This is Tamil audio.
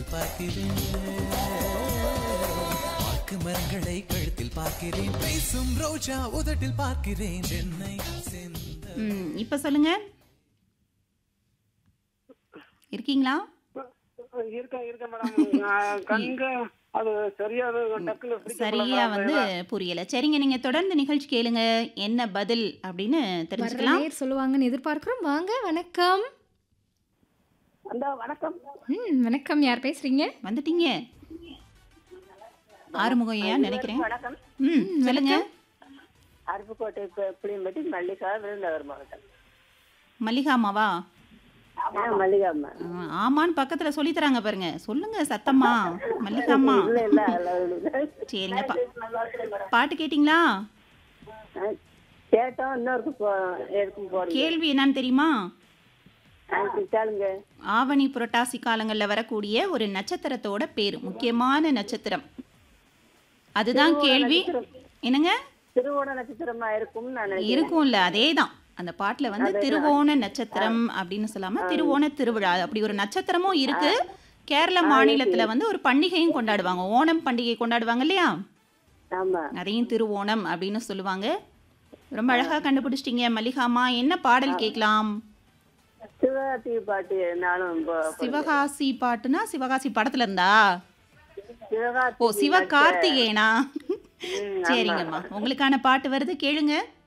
பார்க்கிறேன் பார்க்கு மரங்களை கழுத்தில் பார்க்கிறேன் பேசும் ரோஜா உதட்டில் பார்க்கிறேன் என்னை செந்த ம் இப்போ சொல்லுங்க இருக்கீங்களா இருக்கேன் இருக்கேன் மேடம் கண்க அது சரியா அது டக்குனு பிடிக்க சரியா வந்து புரியல சரிங்க நீங்க தொடர்ந்து நிகழ்ச்சி கேளுங்க என்ன பதில் அப்படின்னு வர்ற தெரிஞ்சுக்கலாம் நேர் சொல்லுவாங்கன்னு எதிர்பார்க்கிறோம் வாங்க வணக்கம் அந்த வணக்கம் ம் வணக்கம் யார் பேசுறீங்க வந்துட்டீங்க ஆறுமுகம் ஏன் நினைக்கிறேன் வணக்கம் ம் சொல்லுங்க அருப்புக்கோட்டை புளியம்பட்டி மல்லிகா விருதுநகர் மாவட்டம் மல்லிகாமாவா மல்லிகா அம்மா ஆ, ஆமான்னு பக்கத்துல சொல்லி தராங்க பாருங்க சொல்லுங்க சத்தம்மா மல்லிகாமா இல்ல இல்ல இல்ல சரிங்க பா பாட்டு கேட்டிங்களா கேட்டோம் இன்னொருக்கு போ எடுக்கும் போறீங்க கேள்வி என்னன்னு தெரியுமா கேளுங்க ஆவணி புரட்டாசி காலங்கள்ல வரக்கூடிய ஒரு நட்சத்திரத்தோட பேர் முக்கியமான நட்சத்திரம் அதுதான் கேள்வி என்னங்க திருவோண நட்சத்திரமா இருக்கும்னு நான் நினைக்கிறேன் இருக்கும்ல அதேதான் அந்த பாட்டுல வந்து திருவோண நட்சத்திரம் அப்படின்னு சொல்லாம திருவோண திருவிழா அப்படி ஒரு நட்சத்திரமும் இருக்கு கேரள மாநிலத்துல வந்து ஒரு பண்டிகையும் கொண்டாடுவாங்க ஓணம் பண்டிகை கொண்டாடுவாங்க இல்லையா ஆமா அதையும் திருவோணம் அப்படின்னு சொல்லுவாங்க ரொம்ப அழகா கண்டுபிடிச்சிட்டீங்க மல்லிகாமா என்ன பாடல் கேட்கலாம் சிவகார்த்திகை பாட்டு நானும் போ- சிவகாசி பாட்டுனா சிவகாசி படத்துல இருந்தா சிவகார்த்திகை ஓ சிவகார்த்திகேயனா ம், சரிங்கம்மா உங்களுக்கான பாட்டு வருது கேளுங்க